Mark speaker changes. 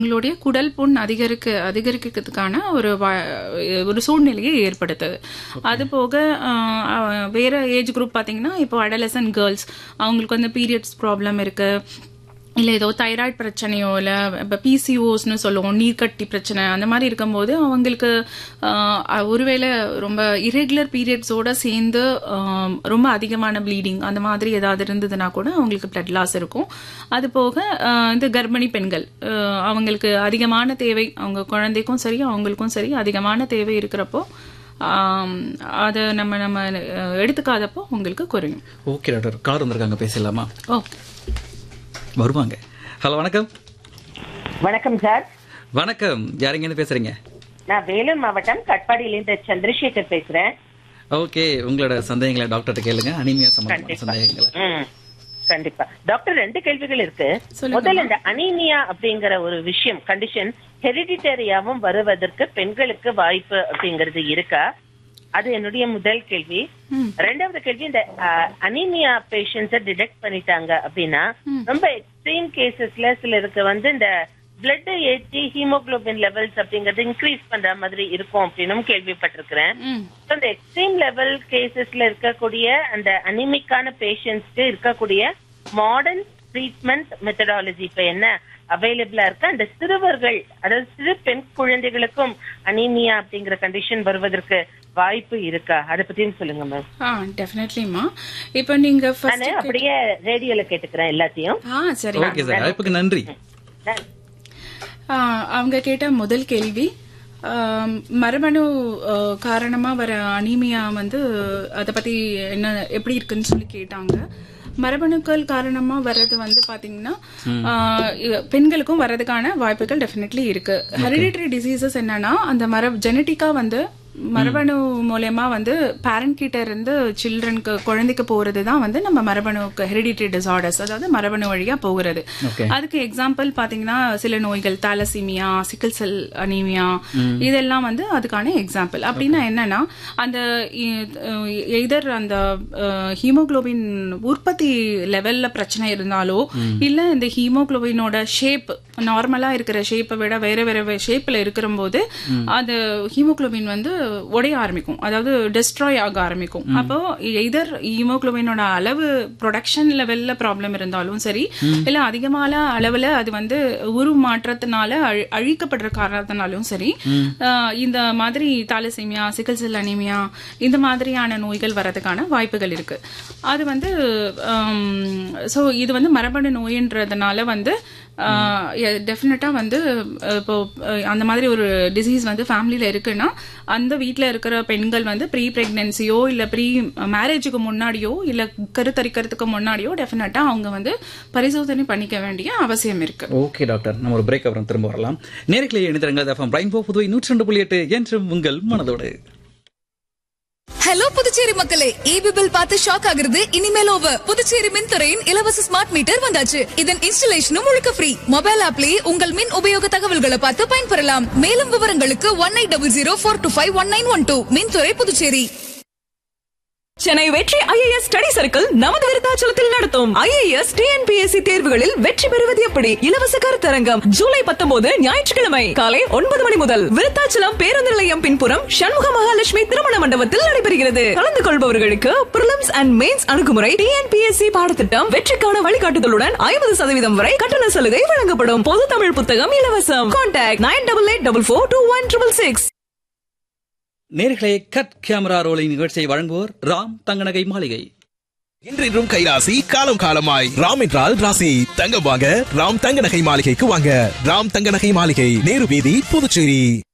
Speaker 1: உங்களுடைய குடல் புண் அதிகரிக்க அதிகரிக்கிறதுக்கான ஒரு வா- ஒரு சூழ்நிலையை ஏற்படுத்துது அது போக ஆஹ், அஹ், வேற ஏஜ் குரூப் பாத்தீங்கன்னா இப்போ அடலசன் கேர்ள்ஸ் அவங்களுக்கு வந்து பீரியட்ஸ் ப்ராப்ளம் இருக்கு இல்ல ஏதோ தைராய்டு பிரச்சனையோ இல்ல இப்போ பிசிஓஸ்னு சொல்லுவோம் நீர்க்கட்டி பிரச்சனை அந்த மாதிரி இருக்கும்போது அவங்களுக்கு ஆஹ், ஒருவேளை ரொம்ப இரெகுலர் பீரியட்ஸோட சேர்ந்து ஆஹ், ரொம்ப அதிகமான ப்ளீடிங் அந்த மாதிரி ஏதாவது இருந்ததுன்னா கூட அவங்களுக்கு பிளட் லாஸ் இருக்கும் அது போக ஆஹ், இந்த கர்ப்பிணி பெண்கள் ஆஹ், அவங்களுக்கு அதிகமான தேவை அவங்க குழந்தைக்கும் சரி அவங்களுக்கும் சரி அதிகமான தேவை இருக்கிறப்போ ஆம், அதை நம்ம நம்ம அஹ், எடுத்துக்காதப்போ உங்களுக்கு குறையும்
Speaker 2: ஓகே டாக்டர் கார் வந்திருக்காங்க பேசலாமா
Speaker 1: ஓ
Speaker 2: வருவாங்க ஹலோ வணக்கம்
Speaker 3: வணக்கம் சார்
Speaker 2: வணக்கம் யாருங்கன்னு பேசுறீங்க
Speaker 3: நான் வேலூர் மாவட்டம் கட்பாடியிலிருந்து சந்திரசேகர் பேசுறேன்
Speaker 2: ஓகே உங்களோட சந்தேகங்களை டாக்டர்கிட்ட கேளுங்க அனிமியா சம்பந்தமான
Speaker 3: கண்டிப்பா.
Speaker 2: சந்தேகங்களை
Speaker 3: ம், கண்டிப்பா டாக்டர் ரெண்டு கேள்விகள் இருக்கு
Speaker 1: சொல்லுங்க.
Speaker 3: முதல்ல இந்த அனீமியா அப்படிங்கிற ஒரு விஷயம் கண்டிஷன் ஹெரிடிட்டரியாவும் வருவதற்கு பெண்களுக்கு வாய்ப்பு அப்படிங்கிறது இருக்கா அது என்னுடைய முதல் கேள்வி ரெண்டாவது கேள்வி இந்த அனீமியா பேஷண்ட்ஸ டிடெக்ட் பண்ணிட்டாங்க அப்படின்னா ரொம்ப எக்ஸ்ட்ரீம் கேசஸ்ல சிலருக்கு வந்து இந்த பிளட் ஏற்றி ஹீமோகுளோபின் லெவல்ஸ் அப்படிங்கறது இன்க்ரீஸ் பண்ற மாதிரி இருக்கும் அப்படின்னும் கேள்விப்பட்டிருக்கிறேன்
Speaker 1: ம்
Speaker 3: So, இந்த எக்ஸ்ட்ரீம் லெவல் கேசஸ்ல இருக்கக்கூடிய அந்த அனிமிக்கான பேஷண்ட்ஸ்க்கு இருக்கக்கூடிய மாடர்ன் ட்ரீட்மெண்ட் மெத்தடாலஜி இப்ப என்ன அவைலபிளா இருக்கு அந்த சிறுவர்கள் அதாவது சிறு பெண் குழந்தைகளுக்கும் அனீமியா அப்படிங்கிற கண்டிஷன் வருவதற்கு வாய்ப்பு இருக்கா அதை பத்தியும் சொல்லுங்க மேம்
Speaker 1: ஆ டெஃபினெட்லிமா இப்போ நீங்க
Speaker 3: நானு
Speaker 1: ஃபர்ஸ்ட்
Speaker 3: அப்படியே ரேடியோல கேட்டுக்கிறேன் எல்லாத்தையும்
Speaker 1: ஆ சரி
Speaker 2: ஓகே சார் அழைப்புக்கு நன்றி
Speaker 3: நான்
Speaker 1: ஆ, அவங்க கேட்ட முதல் கேள்வி ஆம், மரபணு ஆ, காரணமா வர அனீமியா வந்து அதை பத்தி என்ன எப்படி இருக்குன்னு சொல்லி கேட்டாங்க மரபணுக்கள் காரணமா வர்றது வந்து பாத்தீங்கன்னா ஆ, இ- பெண்களுக்கும் வர்றதுக்கான வாய்ப்புகள் டெஃபினெட்லி இருக்கு ஹெரிடிட்டரி டிசீசஸ் என்னன்னா அந்த மர ஜெனட்டிக்கா வந்து மரபணு மூலயமா வந்து பேரண்ட் கிட்ட இருந்து சில்ட்ரனுக்கு குழந்தைக்கு போறது தான் வந்து நம்ம மரபணுக்கு ஹெரிடிட்டரி டிசார்டர்ஸ் அதாவது மரபணு வழியா போகிறது
Speaker 2: ஓகே
Speaker 1: அதுக்கு எக்ஸாம்பிள் பாத்தீங்கன்னா சில நோய்கள் தாலசீமியா சிக்கல் செல் அனீமியா இதெல்லாம் வந்து அதுக்கான எக்ஸாம்பிள் அப்படின்னா என்னன்னா அந்த எதர் அந்த ஹீமோகுளோபின் உற்பத்தி லெவல்ல பிரச்சனை இருந்தாலோ இல்ல இந்த ஹீமோகுளோபினோட ஷேப் நார்மலா இருக்கிற ஷேப்பை விட வேற வேற ஷேப்ல இருக்கிற போது அது ஹீமோகுளோபின் வந்து உடைய ஆரம்பிக்கும் அதாவது டெஸ்ட்ராய் ஆக ஆரம்பிக்கும் அப்போ எதர் ஹீமோகுளோபினோட அளவு ப்ரொடக்ஷன் லெவல்ல ப்ராப்ளம் இருந்தாலும் சரி இல்ல அதிகமான அளவுல அது வந்து உரு மாற்றத்தினால அழி- அழிக்கப்படுற காரணத்தினாலும் சரி ஆஹ் இந்த மாதிரி தாலசீமியா சிக்கல் செல் அனீமியா இந்த மாதிரியான நோய்கள் வரதுக்கான வாய்ப்புகள் இருக்கு அது வந்து சோ இது வந்து மரபணு நோயின்றதுனால வந்து டெஃபினட்டா வந்து அஹ், இப்போ அஹ், அந்த மாதிரி ஒரு டிசீஸ் வந்து ஃபேமிலியில இருக்குன்னா அந்த வீட்ல இருக்கிற பெண்கள் வந்து ப்ரீ பிரெக்னன்சியோ இல்ல ப்ரீ மேரேஜுக்கு முன்னாடியோ இல்ல கருத்தரிக்கிறதுக்கு முன்னாடியோ டெஃபினட்டா அவங்க வந்து பரிசோதனை பண்ணிக்க வேண்டிய அவசியம் இருக்கு
Speaker 2: ஓகே டாக்டர் நம்ம ஒரு பிரேக் அப்புறம் திரும்ப வரலாம் நேரத்திலேயே இணைந்திருங்கள் எஃப்எம் பிரைன் புதுவை நூற்றி ரெண்டு புள்ளி எட்டு என்றும் உங்கள் மனதோடு
Speaker 4: ஹலோ புதுச்சேரி மக்களே ஈபி பில் பார்த்து ஷாக் ஆகுறது இனிமேல் ஓவர் புதுச்சேரி மின்துறையின் இலவச ஸ்மார்ட் மீட்டர் வந்தாச்சு இதன் இன்ஸ்டலேஷனும் முழுக்க ஃப்ரீ மொபைல் ஆப்லயே உங்கள் மின் உபயோக தகவல்களை பார்த்து பயன்பெறலாம் மேலும் விவரங்களுக்கு one eight double zero four two five one nine one two மின்துறை புதுச்சேரி
Speaker 5: சென்னை வெற்றி ஐஏஎஸ் ஸ்டடி சர்க்கிள் நமது விருத்தாச்சலத்தில் நடத்தும் ஐஏஎஸ் டிஎன்பிஎஸ்சி தேர்வுகளில் வெற்றி பெறுவது எப்படி இலவச கருத்தரங்கம் ஜூலை பத்தொன்பது ஞாயிற்றுக்கிழமை காலை ஒன்பது மணி முதல் விருத்தாச்சலம் பேருந்து நிலையம் பின்புறம் சண்முக மகாலட்சுமி திருமண மண்டபத்தில் நடைபெறுகிறது கலந்து கொள்பவர்களுக்கு பிரிலிம்ஸ் அண்ட் மெயின்ஸ் அணுகுமுறை டிஎன்பிஎஸ்சி பாடத்திட்டம் வெற்றிக்கான வழிகாட்டுதலுடன் ஐம்பது சதவீதம் வரை கட்டண சலுகை வழங்கப்படும் பொது தமிழ் புத்தகம் இலவசம் contact nine double eight double four two one triple six
Speaker 2: நேர்களே கட் கேமரா ரோலிங் நிகழ்ச்சியை வழங்குவோர் ராம் தங்கநகை மாளிகை
Speaker 6: இன்றின்றும் கைராசி காலம் காலமாய் ராம் என்றால் ராசி தங்கம் வாங்க ராம் தங்க நகை மாளிகைக்கு வாங்க ராம் தங்க நகை மாளிகை நேரு வீதி புதுச்சேரி